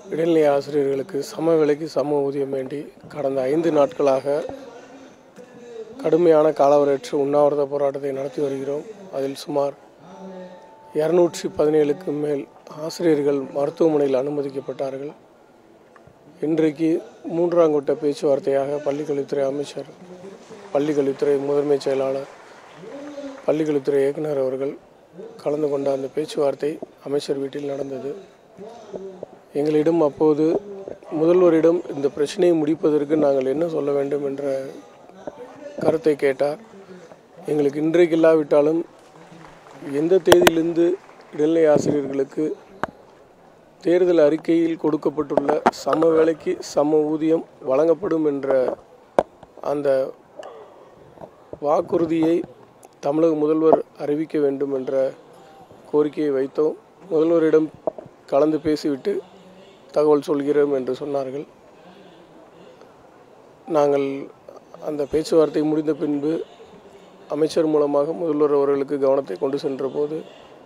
இடைநிலை ஆசிரியர்களுக்கு சம விலைக்கு சம ஊதியம் வேண்டி கடந்த ஐந்து நாட்களாக கடுமையான காலவரையற்ற உண்ணாவிரத போராட்டத்தை நடத்தி வருகிறோம் அதில் சுமார் இரநூற்றி பதினேழுக்கு மேல் ஆசிரியர்கள் மருத்துவமனையில் அனுமதிக்கப்பட்டார்கள் இன்றைக்கு மூன்றாம் கட்ட பேச்சுவார்த்தையாக பள்ளிக்கல்வித்துறை அமைச்சர் பள்ளிக்கல்வித்துறை முதன்மை செயலாளர் பள்ளிக்கல்வித்துறை இயக்குனர் அவர்கள் கலந்து கொண்ட அந்த பேச்சுவார்த்தை அமைச்சர் வீட்டில் நடந்தது எங்களிடம் அப்போது முதல்வரிடம் இந்த பிரச்சனையை முடிப்பதற்கு நாங்கள் என்ன சொல்ல வேண்டும் என்ற கருத்தை கேட்டார் எங்களுக்கு இன்றைக்கு இல்லாவிட்டாலும் எந்த தேதியிலிருந்து இடைநிலை ஆசிரியர்களுக்கு தேர்தல் அறிக்கையில் கொடுக்கப்பட்டுள்ள சம வேலைக்கு சம ஊதியம் வழங்கப்படும் என்ற அந்த வாக்குறுதியை தமிழக முதல்வர் அறிவிக்க வேண்டும் என்ற கோரிக்கையை வைத்தோம் முதல்வரிடம் கலந்து பேசிவிட்டு தகவல் சொல்கிறோம் என்று சொன்னார்கள் நாங்கள் அந்த பேச்சுவார்த்தை முடிந்த பின்பு அமைச்சர் மூலமாக முதல்வர் அவர்களுக்கு கவனத்தை கொண்டு சென்ற போது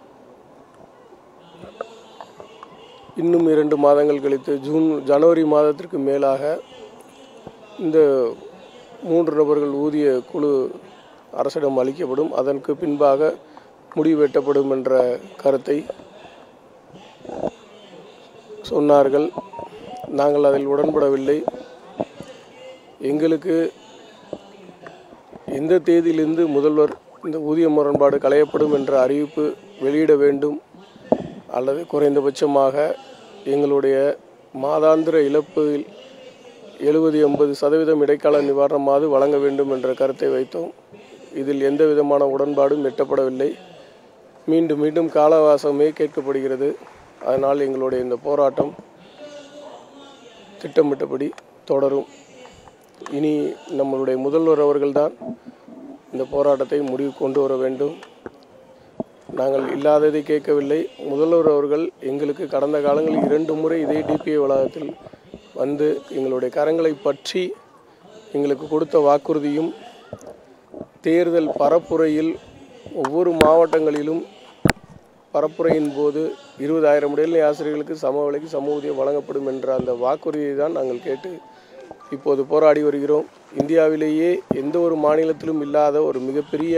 இன்னும் இரண்டு மாதங்கள் கழித்து ஜூன் ஜனவரி மாதத்திற்கு மேலாக இந்த மூன்று நபர்கள் ஊதிய குழு அரசிடம் அளிக்கப்படும் அதற்கு பின்பாக முடிவு எட்டப்படும் என்ற கருத்தை சொன்னார்கள் நாங்கள் அதில் உடன்படவில்லை எங்களுக்கு எந்த தேதியிலிருந்து முதல்வர் இந்த ஊதிய முரண்பாடு களையப்படும் என்ற அறிவிப்பு வெளியிட வேண்டும் அல்லது குறைந்தபட்சமாக எங்களுடைய மாதாந்திர இழப்பில் எழுபது எண்பது சதவீதம் இடைக்கால நிவாரணமாவது வழங்க வேண்டும் என்ற கருத்தை வைத்தோம் இதில் எந்த விதமான உடன்பாடும் எட்டப்படவில்லை மீண்டும் மீண்டும் காலவாசமே கேட்கப்படுகிறது அதனால் எங்களுடைய இந்த போராட்டம் திட்டமிட்டபடி தொடரும் இனி நம்மளுடைய முதல்வர் அவர்கள்தான் இந்த போராட்டத்தை முடிவு கொண்டு வர வேண்டும் நாங்கள் இல்லாததை கேட்கவில்லை முதல்வர் அவர்கள் எங்களுக்கு கடந்த காலங்களில் இரண்டு முறை இதே டிபிஏ வளாகத்தில் வந்து எங்களுடைய கரங்களை பற்றி எங்களுக்கு கொடுத்த வாக்குறுதியும் தேர்தல் பரப்புரையில் ஒவ்வொரு மாவட்டங்களிலும் பரப்புரையின் போது இருபதாயிரம் இடைநிலை ஆசிரியர்களுக்கு சம விலைக்கு சம ஊதியம் வழங்கப்படும் என்ற அந்த வாக்குறுதியை தான் நாங்கள் கேட்டு இப்போது போராடி வருகிறோம் இந்தியாவிலேயே எந்த ஒரு மாநிலத்திலும் இல்லாத ஒரு மிகப்பெரிய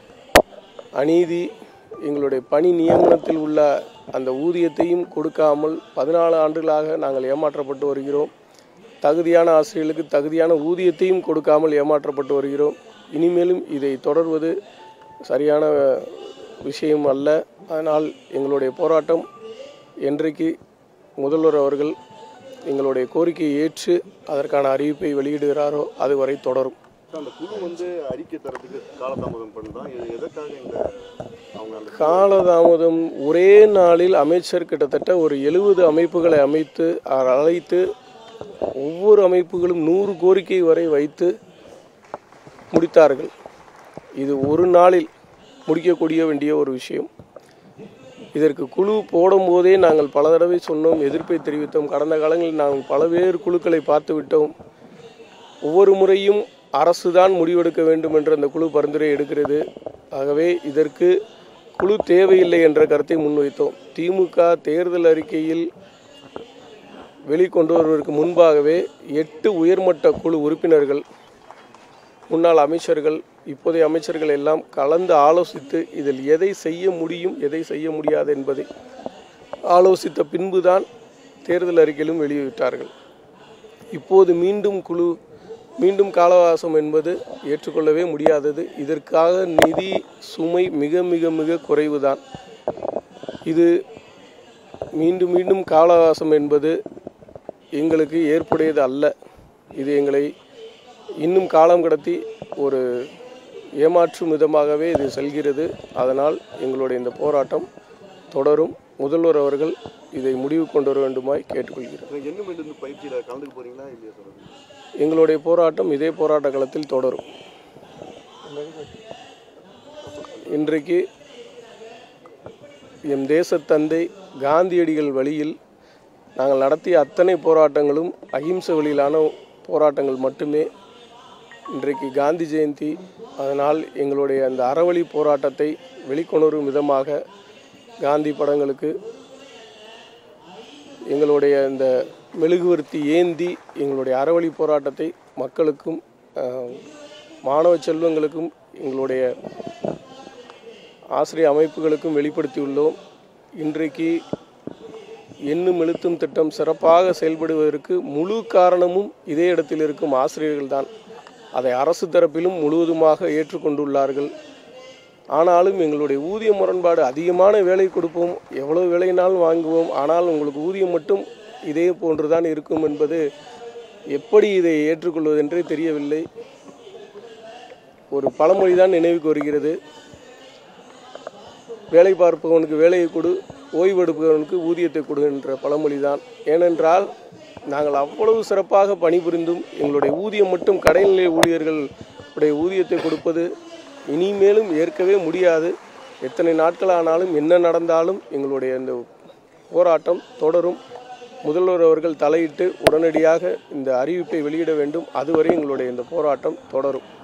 அநீதி எங்களுடைய பணி நியமனத்தில் உள்ள அந்த ஊதியத்தையும் கொடுக்காமல் பதினாலு ஆண்டுகளாக நாங்கள் ஏமாற்றப்பட்டு வருகிறோம் தகுதியான ஆசிரியர்களுக்கு தகுதியான ஊதியத்தையும் கொடுக்காமல் ஏமாற்றப்பட்டு வருகிறோம் இனிமேலும் இதை தொடர்வது சரியான விஷயம் அல்ல அதனால் எங்களுடைய போராட்டம் என்றைக்கு முதல்வர் அவர்கள் எங்களுடைய கோரிக்கையை ஏற்று அதற்கான அறிவிப்பை வெளியிடுகிறாரோ அதுவரை தொடரும் அந்த குழு வந்து அறிக்கை தரத்துக்கு காலதாமதம் பண்ணுதான் இது எதற்காக இந்த அவங்க அந்த காலதாமதம் ஒரே நாளில் அமைச்சர் கிட்டத்தட்ட ஒரு எழுபது அமைப்புகளை அமைத்து அவர் அழைத்து ஒவ்வொரு அமைப்புகளும் நூறு கோரிக்கை வரை வைத்து முடித்தார்கள் இது ஒரு நாளில் முடிக்கக்கூடிய வேண்டிய ஒரு விஷயம் இதற்கு குழு போடும்போதே நாங்கள் பல தடவை சொன்னோம் எதிர்ப்பை தெரிவித்தோம் கடந்த காலங்களில் நாங்கள் பல்வேறு குழுக்களை பார்த்து விட்டோம் ஒவ்வொரு முறையும் அரசு தான் முடிவெடுக்க வேண்டும் என்று அந்த குழு பரிந்துரை எடுக்கிறது ஆகவே இதற்கு குழு தேவையில்லை என்ற கருத்தை முன்வைத்தோம் திமுக தேர்தல் அறிக்கையில் வெளிக்கொண்டு வருவதற்கு முன்பாகவே எட்டு உயர்மட்ட குழு உறுப்பினர்கள் முன்னாள் அமைச்சர்கள் இப்போதைய அமைச்சர்கள் எல்லாம் கலந்து ஆலோசித்து இதில் எதை செய்ய முடியும் எதை செய்ய முடியாது என்பதை ஆலோசித்த பின்புதான் தேர்தல் அறிக்கையிலும் வெளியிட்டார்கள் இப்போது மீண்டும் குழு மீண்டும் காலவாசம் என்பது ஏற்றுக்கொள்ளவே முடியாதது இதற்காக நிதி சுமை மிக மிக மிக குறைவுதான் இது மீண்டும் மீண்டும் காலவாசம் என்பது எங்களுக்கு ஏற்புடையது அல்ல இது எங்களை இன்னும் காலம் கடத்தி ஒரு ஏமாற்றும் விதமாகவே இது செல்கிறது அதனால் எங்களுடைய இந்த போராட்டம் தொடரும் முதல்வர் அவர்கள் இதை முடிவு கொண்டு வர வேண்டுமாய் கேட்டுக்கொள்கிறேன் என்ன மீண்டும் பயிற்சியில் கலந்துக்க போறீங்களா இல்லையா சொல்லுங்க எங்களுடைய போராட்டம் இதே போராட்ட களத்தில் தொடரும் இன்றைக்கு எம் தேசத்தந்தை காந்தியடிகள் வழியில் நாங்கள் நடத்திய அத்தனை போராட்டங்களும் அகிம்சை வழியிலான போராட்டங்கள் மட்டுமே இன்றைக்கு காந்தி ஜெயந்தி அதனால் எங்களுடைய அந்த அறவழி போராட்டத்தை வெளிக்கொணரும் விதமாக காந்தி படங்களுக்கு எங்களுடைய இந்த மெழுகுவர்த்தி ஏந்தி எங்களுடைய அறவழி போராட்டத்தை மக்களுக்கும் அஹ், மாணவ செல்வங்களுக்கும் எங்களுடைய ஆசிரியர் அமைப்புகளுக்கும் வெளிப்படுத்தியுள்ளோம் இன்றைக்கு எண்ணும் எழுத்தும் திட்டம் சிறப்பாக செயல்படுவதற்கு முழு காரணமும் இதே இடத்தில் இருக்கும் ஆசிரியர்கள்தான் அதை அரசு தரப்பிலும் முழுவதுமாக ஏற்றுக்கொண்டுள்ளார்கள் ஆனாலும் எங்களுடைய ஊதிய முரண்பாடு அதிகமான வேலை கொடுப்போம் எவ்வளவு வேலைனாலும் வாங்குவோம் ஆனால் உங்களுக்கு ஊதியம் மட்டும் இதே போன்றுதான் இருக்கும் என்பது எப்படி இதை ஏற்றுக்கொள்வதென்றே தெரியவில்லை ஒரு பழமொழி தான் நினைவுக்கு வருகிறது வேலை பார்ப்பவனுக்கு வேலையை கொடு ஓய்வெடுப்பவனுக்கு ஊதியத்தை கொடு என்ற பழமொழி தான் ஏனென்றால் நாங்கள் அவ்வளவு சிறப்பாக பணிபுரிந்தும் எங்களுடைய ஊதியம் மட்டும் கடைநிலை ஊழியர்கள் உடைய ஊதியத்தை கொடுப்பது இனிமேலும் ஏற்கவே முடியாது எத்தனை நாட்கள் ஆனாலும் என்ன நடந்தாலும் எங்களுடைய இந்த போராட்டம் தொடரும் முதல்வர் அவர்கள் தலையிட்டு உடனடியாக இந்த அறிவிப்பை வெளியிட வேண்டும் அதுவரை எங்களுடைய இந்த போராட்டம் தொடரும்